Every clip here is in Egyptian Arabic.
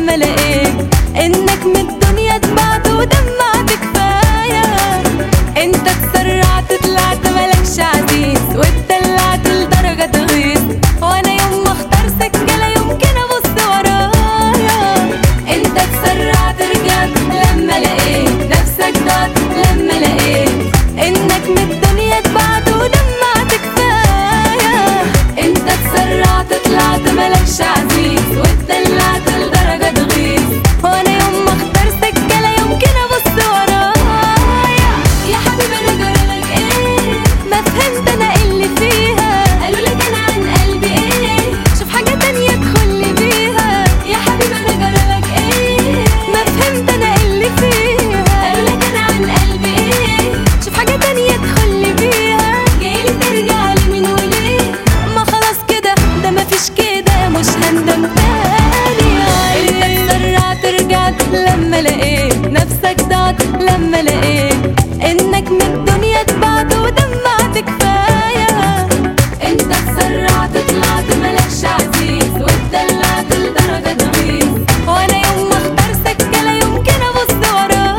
لما لقيت انك من الدنيا اتبعت ودمعت كفايه انت اتسرعت طلعت ملكش عزيز واتدلعت لدرجه تغيظ وانا يوم ما اختار سكه لا يمكن ابص ورايا انت اتسرعت رجعت لما لقيت نفسك ضاعت لما لقيت انك من الدنيا اتبعت ودمعت كفايه انت اتسرعت طلعت ملكش عزيز واتدلعت لدرجه تغيظ وانا يوم ما اختار سكه لا يمكن ابص ورايا يا حبيبي انا جرالك ايه ما فهمت انا إيه اللي فيها قالوا لك انا عن قلبي ايه شوف حاجه تانية ادخلي بيها يا حبيبي انا جرالك ايه ما فهمت انا إيه اللي فيها قالوا لك انا عن قلبي ايه شوف حاجه تانية ادخلي بيها جايلي ترجع لي من وليه ما خلاص كده ده مفيش كده مش هندم تاني انت اتسرعت رجعت لما لقيت نفسك ضاعت لما لقيت انك من الدنيا اتبعت ودمعت كفايه انت اتسرعت طلعت ملكش عزيز واتدلعت لدرجه تغيظ وانا يوم ما اختار سكه لا يمكن ابص ورايا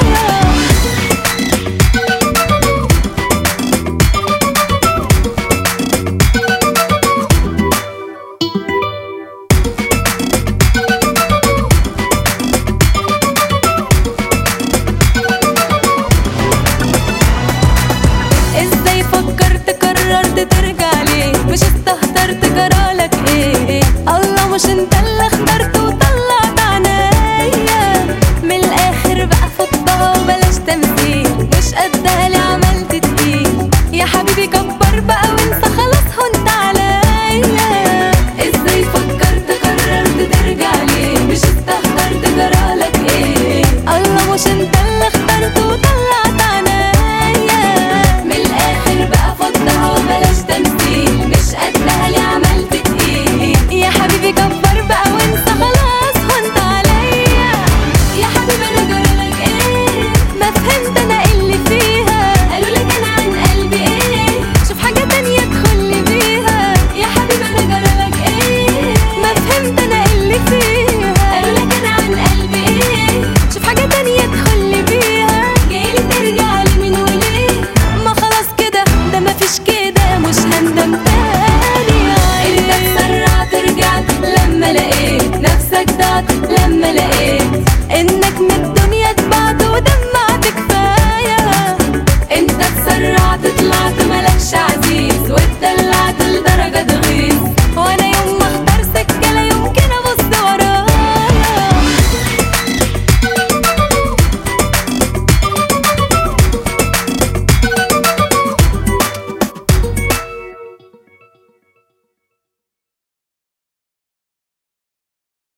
ازاي فكرت قررت ترجع ليه مش استهترت جرالك ايه الله مش انت اللي اخترت وطلعت عنايا من الاخر بقى فضها وبلاش تمثيل مش قدها ليه عملت تقيل يا حبيبي كبر بقى وانسى خلاص هنت عليا ازاي فكرت قررت ترجع ليه مش استهترت جرالك ايه الله مش انت اللي اخترت وطلعت عنايا من الاخر بقى فضها وبلاش تمثيل مش قدها ليه عملت تقيل يا حبيبي كبر بقى وانسى خلاص هنت عليا يا حبيبي انا جرالك ايه ما فهمت انا إيه اللي فيها قالوا لك انا عن قلبي ايه شوف حاجه تانية ادخلي بيها يا حبيبي انا جرالك ايه ما فهمت انا إيه اللي فيها قالوا لك انا عن قلبي ايه شوف حاجه تانية ادخلي بيها جايلي ترجع لي من وليه ما خلاص كده ده مفيش كده مش هندم تاني انت اتسرعت رجعت لما لقيت نفسك ضاعت لما لقيت ان